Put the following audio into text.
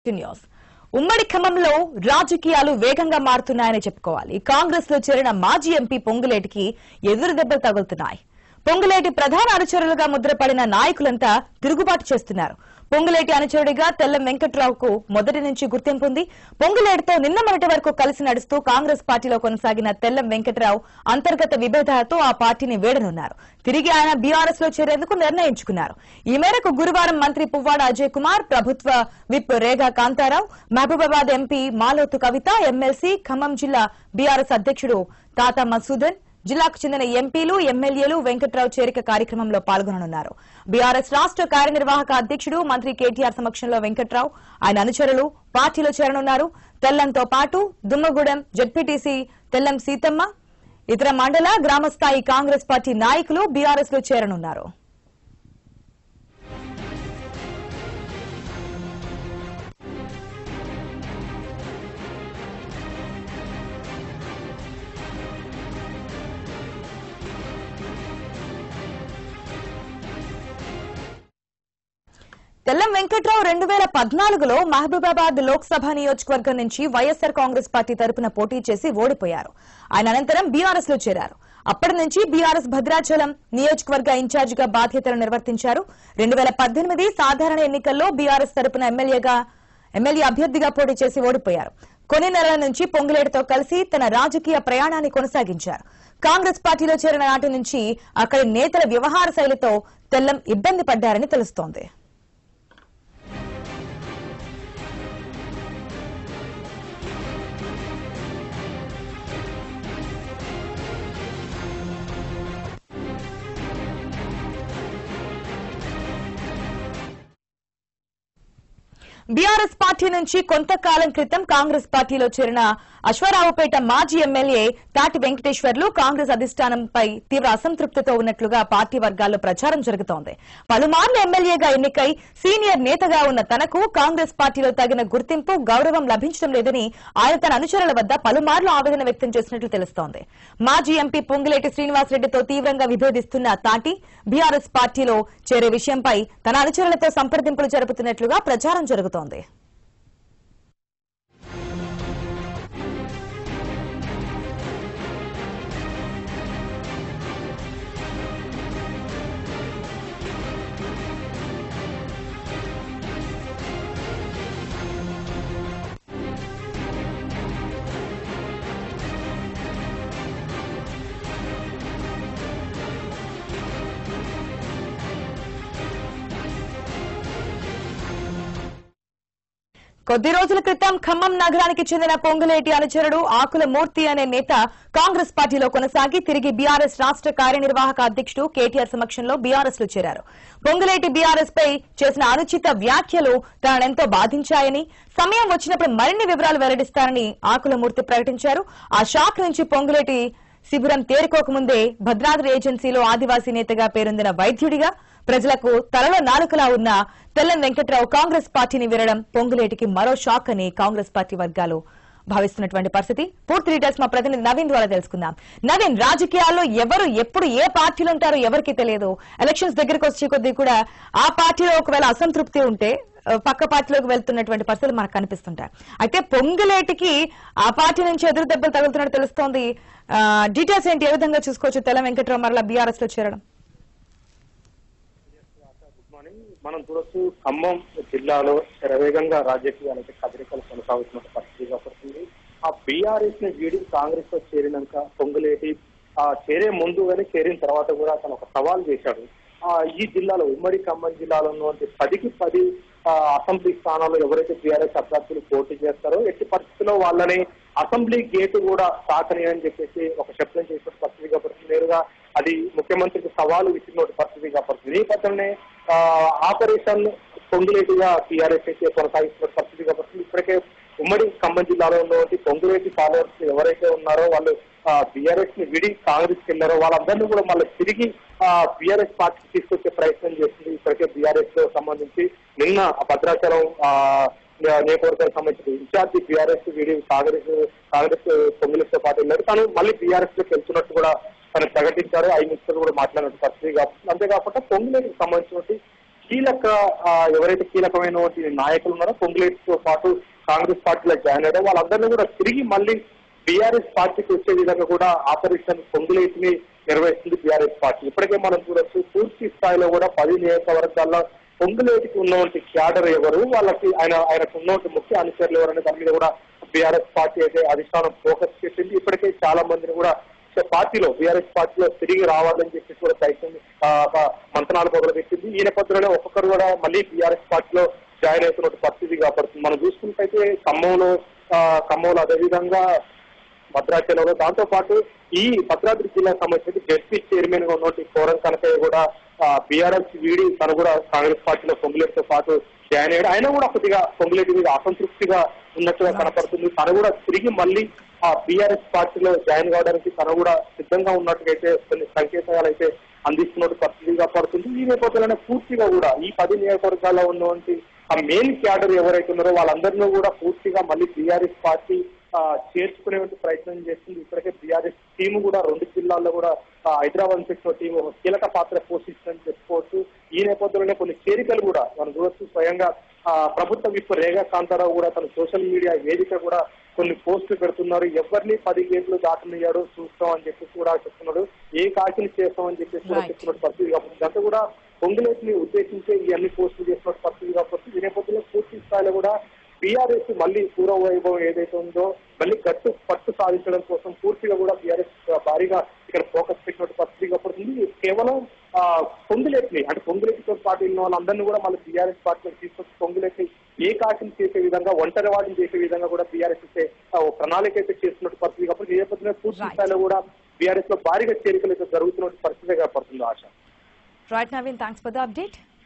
News ఉమ్మడి ఖమ్మంలో రాజకీయాలు వేగంగా మారుతున్నాయని చెప్పుకోవాలి కాంగ్రెస్ లో చేరిన మాజీ ఎంపీ పొంగులేటికి ఎదురు దెబ్బలు తగులుతున్నాయి పొంగులేటి ప్రధాన అనుచరులుగా ముద్రపడిన నాయకులంతా తిరుగుబాటు చేస్తున్నారు పొంగులేటి అనుచరుడిగా తెల్లం వెంకట్రావుకు మొదటి నుంచి గుర్తింపు ఉంది పొంగులేటితో నిన్న మొన్నటి వరకు కలిసి నడుస్తూ కాంగ్రెస్ పార్టీలో కొనసాగిన తెల్లం వెంకట్రావు అంతర్గత విభేదాలతో ఆ పార్టీని వీడనున్నారు తిరిగి ఆయన బీఆర్ఎస్ లో చేరేందుకు నిర్ణయించుకున్నారు ఈ మేరకు గురువారం మంత్రి పువ్వాడ అజయ్ కుమార్ ప్రభుత్వ whip Rega Kantharao Mahabubabad MP Maloth Kavitha MLC Khammam జిల్లా బీఆర్ఎస్ అధ్యక్షుడు తాత మసూదన్ జిల్లాకు చెందిన ఎంపీలు ఎమ్మెల్యేలు వెంకట్రావు చేరిక కార్యక్రమంలో పాల్గొననున్నారు బీఆర్ఎస్ రాష్ట్ర కార్యనిర్వాహక అధ్యక్షుడు మంత్రి కేటీఆర్ సమక్షంలో వెంకట్రావు ఆయన అనుచరులు పార్టీలో చేరనున్నారు తెల్లంతో పాటు దుమ్మగూడెం జడ్పీటీసీ తెల్లం సీతమ్మ ఇతర మండల గ్రామస్థాయి కాంగ్రెస్ పార్టీ నాయకులు బీఆర్ఎస్ లో చేరనున్నారు తెల్లం వెంకట్రావు రెండు వేల పద్నాలుగులో మహబూబాబాద్ లోక్సభ నియోజకవర్గం నుంచి వైఎస్సార్ కాంగ్రెస్ పార్టీ తరపున పోటీ చేసి ఓడిపోయారు ఆయన అనంతరం బీఆర్ఎస్ లో చేరారు అప్పటి నుంచి బీఆర్ఎస్ భద్రాచలం నియోజకవర్గ ఇన్ఛార్జిగా బాధ్యతలు నిర్వర్తించారు రెండు వేల పద్దెనిమిది సాధారణ ఎన్నికల్లో బీఆర్ఎస్ తరపున ఎమ్మెల్యేగా ఎమ్మెల్యే అభ్యర్థిగా పోటీ చేసి ఓడిపోయారు కొన్ని నెలల నుంచి పొంగులేటితో కలిసి తన రాజకీయ ప్రయాణాన్ని కొనసాగించారు కాంగ్రెస్ పార్టీలో చేరిన నాటి నుంచి అక్కడి నేతల వ్యవహార శైలితో తెల్లం ఇబ్బంది పడ్డారని తెలుస్తోంది బీఆర్ఎస్ పార్టీ నుంచి కొంతకాలం క్రితం కాంగ్రెస్ పార్టీలో చేరిన అశ్వారావుపేట మాజీ ఎమ్మెల్యే తాటి వెంకటేశ్వర్లు కాంగ్రెస్ అధిష్టానంపై తీవ్ర అసంతృప్తితో ఉన్నట్లుగా పార్టీ వర్గాల్లో ప్రచారం జరుగుతోంది పలుమార్లు ఎమ్మెల్యేగా ఎన్నికై సీనియర్ నేతగా ఉన్న తనకు కాంగ్రెస్ పార్టీలో తగిన గుర్తింపు గౌరవం లభించడం లేదని ఆయన తన అనుచరుల వద్ద పలుమార్లు ఆవేదన వ్యక్తం చేసినట్లు తెలుస్తోంది మాజీ ఎంపీ పొంగిలేటి శ్రీనివాసరెడ్డితో తీవ్రంగా విభేదిస్తున్న తాటి బీఆర్ఎస్ పార్టీలో చేరే విషయంపై తన అనుచరులతో సంప్రదింపులు జరుపుతున్నట్లుగా ప్రచారం జరుగుతోంది కొద్ది రోజుల క్రితం ఖమ్మం నగరానికి చెందిన పొంగులేటి అనుచరుడు ఆకుల మూర్తి అనే నేత కాంగ్రెస్ పార్టీలో కొనసాగి తిరిగి బీఆర్ఎస్ రాష్ట్ర కార్యనిర్వాహక అధ్యక్షుడు కేటీఆర్ సమక్షంలో బీఆర్ఎస్ లో చేరారు పొంగులేటి బీఆర్ఎస్ పై చేసిన అనుచిత వ్యాఖ్యలు తననెంతో బాధించాయని సమయం వచ్చినప్పుడు మరిన్ని వివరాలు వెల్లడిస్తారని ఆకులమూర్తి ప్రకటించారు ఆ షాక్ నుంచి పొంగులేటి శిబిరం తేరుకోకముందే భద్రాద్రి ఏజెన్సీలో ఆదివాసీ నేతగా పేరొందిన వైద్యుడిగా ప్రజలకు తలలో నాలుకలా ఉన్న తెల్లం వెంకట్రావు కాంగ్రెస్ పార్టీని వీరడం పొంగులేటికి మరో షాక్ అని కాంగ్రెస్ పార్టీ వర్గాలు భావిస్తున్నటువంటి పరిస్థితి పూర్తి డీటెయిల్స్ మా ప్రతినిధి నవీన్ ద్వారా తెలుసుకుందాం నవీన్ రాజకీయాల్లో ఎవరు ఎప్పుడు ఏ పార్టీలో ఉంటారో ఎవరికి తెలియదు ఎలక్షన్స్ దగ్గరకు వచ్చే కొద్దీ కూడా ఆ పార్టీలో ఒకవేళ అసంతృప్తి ఉంటే ఆ, పక్క పార్టీలోకి వెళ్తున్నటువంటి పరిస్థితులు మనకు కనిపిస్తుంటాయి అయితే పొంగులేటికి ఆ పార్టీ నుంచి ఎదురు దెబ్బలు తగులుతున్నట్టు తెలుస్తోంది ఆ, డీటెయిల్స్ ఏంటి ఏ విధంగా చూసుకోవచ్చు తెల్ల వెంకట్రావు మరలా బీఆర్ఎస్ లో చేరడం గుడ్ మార్నింగ్ మనం చూడొచ్చు ఖమ్మం జిల్లాలో శరవేగంగా రాజకీయాలకి కదలికలు కొనసాగుతున్న పరిస్థితి కనపడుతుంది ఆ బీఆర్ఎస్ ని వీడి కాంగ్రెస్ లో చేరినాక పొంగులేటి ఆ చేరే ముందు కానీ చేరిన తర్వాత కూడా అతను ఒక సవాల్ చేశాడు ఆ ఈ జిల్లాలో ఉమ్మడి ఖమ్మం జిల్లాలో ఉన్నటువంటి పదికి పది ఆ, అసెంబ్లీ స్థానాల్లో ఎవరైతే బీఆర్ఎస్ అభ్యర్థులు పోటీ చేస్తారో ఎట్టి పరిస్థితుల్లో వాళ్ళని అసెంబ్లీ గేటు కూడా తాకని అని చెప్పేసి ఒక శబ్దం చేసిన పరిస్థితి కాబట్టి నేరుగా అది ముఖ్యమంత్రికి సవాలు విసిరిన పరిస్థితి కాబట్టి ఈ నేపథ్యంలోనే ఆ, ఆపరేషన్ పొంగులేటిగా టీఆర్ఎస్ అయితే కొనసాగిస్తున్న పరిస్థితి కాబట్టి ఇప్పటికే ఉమ్మడి ఖమ్మం జిల్లాలో ఉన్నటువంటి పొంగులేటి ఫాలోవర్స్ ఎవరైతే ఉన్నారో వాళ్ళు బీఆర్ఎస్ ని విడి కాంగ్రెస్ కి వెళ్ళారో వాళ్ళందరినీ కూడా మళ్ళీ తిరిగి బీఆర్ఎస్ పార్టీకి తీసుకొచ్చే ప్రయత్నం చేస్తుంది ఇప్పటికే బీఆర్ఎస్ లో సంబంధించి నిన్న ఆ భద్రాచలం ఆ, నియోజకవర్గానికి సంబంధించిన ఇన్ఛార్జి బీఆర్ఎస్ వీడి కాంగ్రెస్ కాంగ్రెస్ పొంగులేస్ తో పాటు వెళ్ళారు తను మళ్ళీ బీఆర్ఎస్ లోకి వెళ్తున్నట్టు కూడా తను ప్రకటించారు ఐదు నిమిషాలు కూడా మాట్లాడినట్టు పరిస్థితి కాబట్టి అంతేకాకుండా పొంగులేటికి సంబంధించినటువంటి కీలక ఆ, ఎవరైతే కీలకమైన నాయకులు ఉన్నారో పొంగులేటితో పాటు కాంగ్రెస్ పార్టీలో జాయిన్ అయ్యారో వాళ్ళందరినీ కూడా తిరిగి మళ్ళీ బీఆర్ఎస్ పార్టీకి వచ్చే విధంగా కూడా ఆపరేషన్ పొంగులేటిని నిర్వహిస్తుంది బీఆర్ఎస్ పార్టీ ఇప్పటికే మనం చూడొచ్చు పూర్తి స్థాయిలో కూడా పది నియోజకవర్గాల్లో పొంగులేటికి ఉన్నటువంటి క్యాడర్ ఎవరు వాళ్ళకి ఆయన ఆయనకు ఉన్నటువంటి ముఖ్య అనుచరులు ఎవరనే దాని మీద కూడా బీఆర్ఎస్ పార్టీ అయితే అధిష్టానం ఫోకస్ చేసింది ఇప్పటికే చాలా మందిని కూడా పార్టీలో బీఆర్ఎస్ పార్టీలో తిరిగి రావాలని చెప్పి కూడా ప్రయత్నం ఆ, ఒక మంతనాలు మొదలుపెట్టింది ఈ నేపథ్యంలోనే ఒక్కొక్కరు కూడా మళ్ళీ బీఆర్ఎస్ పార్టీలో జాయిన్ అవుతున్నట్టు పరిస్థితి కాబడుతుంది మనం చూసుకుంటే ఖమ్మంలో ఆ, ఖమ్మంలో అదేవిధంగా భద్రాచలంలో దాంతో పాటు ఈ భద్రాద్రి జిల్లా సంబంధించి జడ్పీ చైర్మన్ గా ఉన్నటువంటి కోరం కనకయ్య కూడా బీఆర్ఎస్ వీడి తను కూడా కాంగ్రెస్ పార్టీలో పొంగులేటితో పాటు జాయిన్ అయ్యాడు ఆయన కూడా కొద్దిగా పొంగులేటి మీద అసంతృప్తిగా ఉన్నట్టుగా కనపడుతుంది తను కూడా తిరిగి మళ్ళీ ఆ బీఆర్ఎస్ పార్టీలో జాయిన్ కావడానికి తను కూడా సిద్ధంగా ఉన్నట్టుగా అయితే కొన్ని సంకేతాలు అయితే అందిస్తున్నట్టు పరిస్థితిగా పడుతుంది ఈ నేపథ్యంలోనే పూర్తిగా కూడా ఈ పది నియోజకవర్గాల్లో ఉన్నటువంటి ఆ మెయిన్ క్యాడర్ ఎవరైతే ఉన్నారో వాళ్ళందరినీ కూడా పూర్తిగా మళ్ళీ బీఆర్ఎస్ పార్టీ ఆ, చేర్చుకునే ప్రయత్నం చేస్తుంది ఇప్పటికే బీఆర్ఎస్ టీం కూడా రెండు జిల్లాల్లో కూడా ఆ, హైదరాబాద్ నుంచి వచ్చిన టీం ఒక కీలక పాత్ర పోషిస్తుందని చెప్పుకోవచ్చు ఈ నేపథ్యంలోనే కొన్ని చేరికలు కూడా మనం చూడొచ్చు స్వయంగా ఆ, ప్రభుత్వ విప్ రేగా కాంతారావు కూడా తన సోషల్ మీడియా వేదిక కూడా కొన్ని పోస్టులు పెడుతున్నారు ఎవరిని పది గేట్లు దాటనియ్యాడో చూస్తాం అని చెప్పేసి కూడా చెప్తున్నాడు ఏ కాకిని చేస్తామని చెప్పేసి కూడా Right. చెప్తున్నట్టు పరిస్థితి కాబట్టి ఇదంతా కూడా పొంగులేటిని ఉద్దేశించే ఈ అన్ని పోస్టులు చేస్తున్నట్టు పరిస్థితి కాబట్టి ఈ నేపథ్యంలో పూర్తి స్థాయిలో కూడా బీఆర్ఎస్ మళ్ళీ పూర్వ వైభవం ఏదైతే ఉందో మళ్ళీ గట్టు పట్టు సాధించడం కోసం పూర్తిగా కూడా బీఆర్ఎస్ భారీగా ఇక్కడ ఫోకస్ పెట్టినట్టు పరిస్థితి కాబట్టి కేవలం ఆ, పొంగులేటిని అంటే పొంగులేటితో పాటు ఉన్న వాళ్ళందరినీ కూడా మళ్ళీ బీఆర్ఎస్ పార్టీలో తీసుకొచ్చి పొంగులేటి ఏ కాకిని చేసే విధంగా ఒంటరి వాడిని చేసే విధంగా కూడా బీఆర్ఎస్ అయితే ఆ, ఓ ప్రణాళిక అయితే చేస్తున్నట్టు పరిస్థితి కాబట్టి ఈ నేపథ్యంలో పూర్తి Right. స్థాయిలో కూడా బీఆర్ఎస్ లో భారీగా చేరికలు అయితే జరుగుతున్నట్టు పరిస్థితి పడుతుంది ఆశ right Naveen thanks for the update